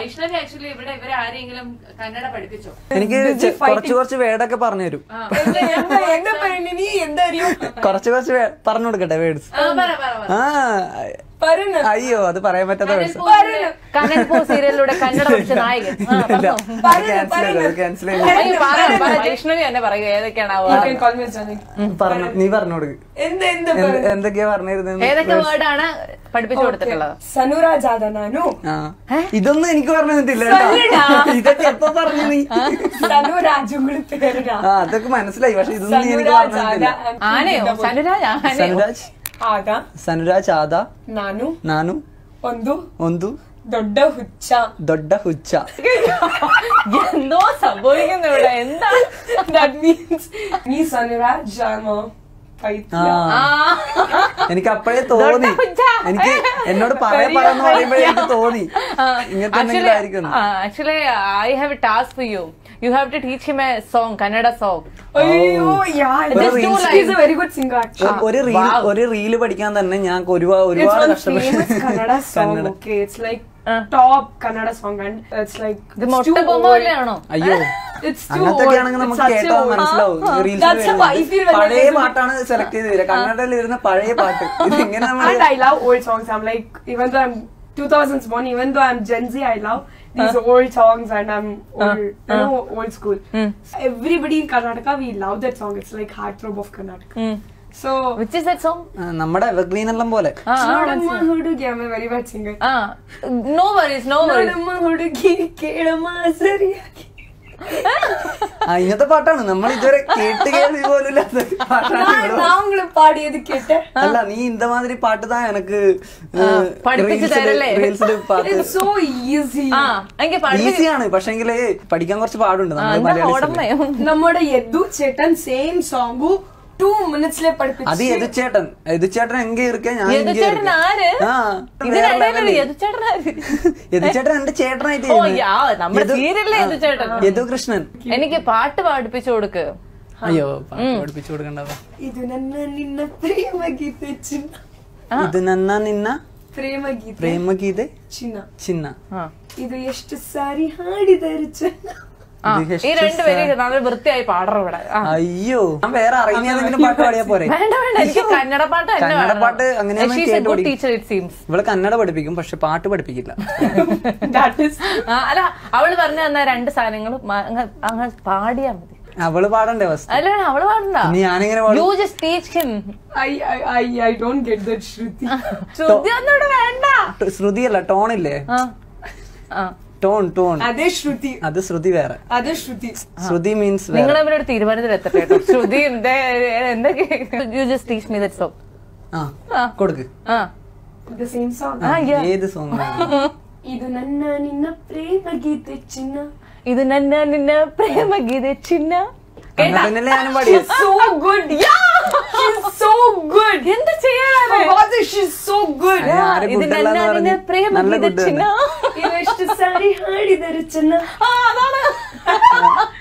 Vaishnavi actually ഇവിടെ ഇവരെ ആരെങ്കിലും കന്നഡ പഠിപ്പിച്ചോ എനിക്ക് ചെ- കുറച്ച് കുറച്ച് വേർഡൊക്കെ പറഞ്ഞു തരും എന്താ എന്താ എന്താ പറയുന്നത് നീ എന്താ അറിയോ കുറച്ച് കുറച്ച് വേ- പറഞ്ഞു കൊടുക്കട്ടെ വേർഡ്സ് ആ, പറ പറ പറ ആ പറഞ്ഞു അയ്യോ അത് പറയാൻ പറ്റാത്ത വേർഡ്സ് പറഞ്ഞു കന്നഡ പോ സീരിയലിലൂടെ കന്നഡ പഠിച്ച നായകൻ ആ, പറഞ്ഞോ. ക്യാൻസൽ ചെയ്തു ക്യാൻസൽ ചെയ്തു അയ്യോ, പറ, പറ, വൈഷ്ണവി തന്നെ പറയുക ഏതൊക്കെയാണാവോ You can call me Janik. പറഞ്ഞു നീ പറഞ്ഞു കൊടുക്ക് എന്താ എന്താ എന്ത്- പറഞ്ഞു എന്തൊക്കെയാ പറഞ്ഞിരുന്നത് ഏതൊക്കെ വേർഡാണ് പഠിപ്പിച്ചു കൊടുത്തിട്ടുള്ളത് സനുരാജ് ആദ ನಾನು ആ ഇതൊന്നും എനിക്ക് പറഞ്ഞു തന്നിട്ടില്ല കേട്ടോ. ഇതൊക്കെ എപ്പോ പറഞ്ഞു നീ സനുരാജുಗಳ പേരാ ആ അതൊക്കെ മനസ്സിലായി പക്ഷെ ഇതൊന്നും നീ എനിക്ക് പറഞ്ഞു സനുരാജ് ആദ തന്നിട്ടില്ല ആനയോ സനുരാജ് ആനയോ സനുരാജ് ಆದ സനുരാജ് ആദ ನಾನು നാനു ಒಂದು ഒന്തു ದೊಡ್ಡ ಹುಚ್ಚ ദൊഡ്ഡ ഹുച്ച എന്തോ സംഭവിക്കുന്നു ഇവിടെ എന്താ ದಟ್ ಮೀನ್ಸ್ ನೀ ಸನುರಾಜ್ ಆಮ ಪೈತ್ಯ ആ എനിക്ക് അപ്പോഴേ തോന്നി ഹുച്ച. എനിക്ക് എന്നോട് പറയാൻ പറയാന്ന് പറയുമ്പോഴേ എനിക്ക് തോന്നി ഇങ്ങനത്തെ എന്തെങ്കിലും ആയിരിക്കും actually I have a task for you you have to teach him a song Kannada song ಅಯ್ಯೋ yeah Just two is a very good singer ഒരു റീൽ ഒരു റീല് പഠിക്കാൻ തന്നെ ഞാൻ ഒരുപാട് It's ഒരുപാട് one കഷ്ടപ്പെട്ടു famous Kannada song, Kannada. okay? It's like top Kannada song and it's like ഇത് it's മൊട്ട too ബൊമ്മ old. പോലെയാണോ അയ്യോ It's too അങ്ങനത്തെ old. ആണെങ്കിൽ It's നമുക്ക് such a കേട്ടാൽ old- മനസ്സിലാവും Ah, reels That's how I feel when I പഴയ listen to- പാട്ടാണ് സെലക്ട് ചെയ്ത് തരിക കന്നഡയിൽ ഇരുന്ന പഴയ പാട്ട് ഇത് ഇങ്ങനെ And നമ്മൾ I love old songs. I'm like, even though I'm 2000s born, even though I'm Gen Z, I love these old songs and I'm old, you know, old school. Everybody in Karnataka, we love that song. It's like heartthrob of Karnataka. So, which is that song നമ്മുടെ evergreen എല്ലാം പോലെ ನೋಡಮ್ಮ ಹುಡುಗಿ I'm a very bad singer. ആ no worries no worries ನೋಡಮ್ಮ ಹುಡುಗಿ ಕೇಳಮ್ಮ ಸರಿಯಾಗಿ ആ ഇങ്ങനത്തെ പാട്ടാണ് നമ്മൾ ഇതുവരെ കേട്ട് കേൾവി പോലും ഇല്ലാത്ത പാട്ടാണ് ഇവിടെ വന്നത്. நாங்களும் பாடியது கேட்டேன் അല്ല നീ இந்த மாதிரி പാട്ട് தான் எனக்கு പഠിപ്പിച്ച് തരല്ലേ? റീൽസിൽ പാട്ട് It's so easy. ആ എനിക്ക് പഠിപ്പിച്ച് ഈസിയാണ് പക്ഷെങ്കിൽ പഠിക്കാൻ കുറച്ച് പാടുണ്ട് ആ, നമ്മൾ എന്താ മലയാളീസിന്. ഓടമ്മയോ നമ്മുടെ യദു ചേട്ടൻ സെയിം സോങ് ടൂ മിനിറ്റ്സിലെ അത് പഠിപ്പിച്ചു യദുച്ചേട്ടൻ യദുച്ചേട്ടൻ എങ്ക ഇരിക്ക ഞാൻ ഇങ്ക യദുച്ചേട്ടൻ ഇരിക്ക. ആര് ആ ഇതിനിടയിൽ വേറെ level. യദുച്ചേട്ടൻ ആര് യദുച്ചേട്ടൻ എന്റെ ചേട്ടനായിട്ട് ഓ, ചെയ്യുന്നത്. യാ, നമ്മുടെ യദു- സീരിയലിലെ ആ, യദുച്ചേട്ടൻ. യദു കൃഷ്ണൻ എനിക്ക് പാട്ട് പഠിപ്പിച്ചു കൊടുക്ക് അയ്യോ പാട്ട് പഠിപ്പിച്ചു കൊടുക്കണ്ടത് ಇದು ನನ್ನ ನಿನ್ನ ಪ್ರೇಮ ಗೀತೆ ಚಿನ್ನ ഇത് നന്ന നിന്ന ಪ್ರೇಮ ಗೀತೆ പ്രേമ ഗീത ಚಿನ್ನ ചിന്ന ആ. ಇದು ಎಷ್ಟು ಸಾರಿ ಹಾಡಿದರು ಚೆನ್ನ ആ, ഇത് ഈ രണ്ടുപേര് നല്ല വൃത്തിയായി പാടണം ഇവിടെ ആ. അയ്യോ ഞാൻ വേറെ അറിയുന്ന ഏതെങ്കിലും പാട്ട് പാടിയാ പോരെ വേണ്ട വേണ്ട എനിക്ക് കന്നഡ പാട്ട് തന്നെ കന്നഡ വേണം. പാട്ട് അങ്ങനെയാണ് She's a കേട്ട് good പഠിക്കും. teacher, it seems. ഇവള് കന്നഡ പഠിപ്പിക്കും പക്ഷെ പാട്ട് പഠിപ്പിക്കില്ല ದಟ್ ಇಸ್ ആ, അല്ല അവള് പറഞ്ഞു തന്ന രണ്ട് സാധനങ്ങളും മ- അങ്ങ് അങ്ങ് പാടിയാ മതി അവള് പാടണ്ടേ അവസ്ഥ അല്ല അവള് പാടണ്ട ഇനി ഞാനിങ്ങനെ പാടും. You just teach him I I I I don't get that shruti ശ്രുതി ഒന്നും ഇവിടെ വേണ്ട ട്- ശ്രുതിയല്ല ടോണില്ലേ ആ. ആ. ടോൺ ടോൺ ಅದೇ ಶ್ರುತಿ അത് ശ്രുതി വേറെ ಅದೇ ಶ್ರುತಿ ശ്രുതി മീൻസ് നിങ്ങൾ വേറെ തമ്മിൽ ഒരു തീരുമാനത്തിൽ എത്തട്ടെ കേട്ടോ ശ്രുതി എന്തൊക്കെ you just teach me that song ആ ആ. കൊടുക്ക് ആ ದ ಸೇಮ್ ಸಾಂಗ್ ആ, yeah. ഏത് സോങ് ಇದು ನನ್ನ നിന്ന ಪ್ರೇಮ ಗೀತೆ ಚಿನ್ನ ഇത് നന്ന നിന്ന പ്രേമ ഗീത ചിന്ന കേട്ടാ? തന്നെയല്ലേ ഞാനും പാടിയത് so good yeah she's so good എന്ത് ചെയ്യാനാണ് Oh God, she's so good അയ്യ, ആര് ഇത് good അല്ലാന്ന് നന്ന നിന്ന പറഞ്ഞ്? പ്രേമ നല്ല ഗീത good ചിന്ന തന്നെ. ಇದು ಎಷ್ಟು ಸಾರಿ ಹಾಡಿದರು ಚೆನ್ನ ആ അതാണ്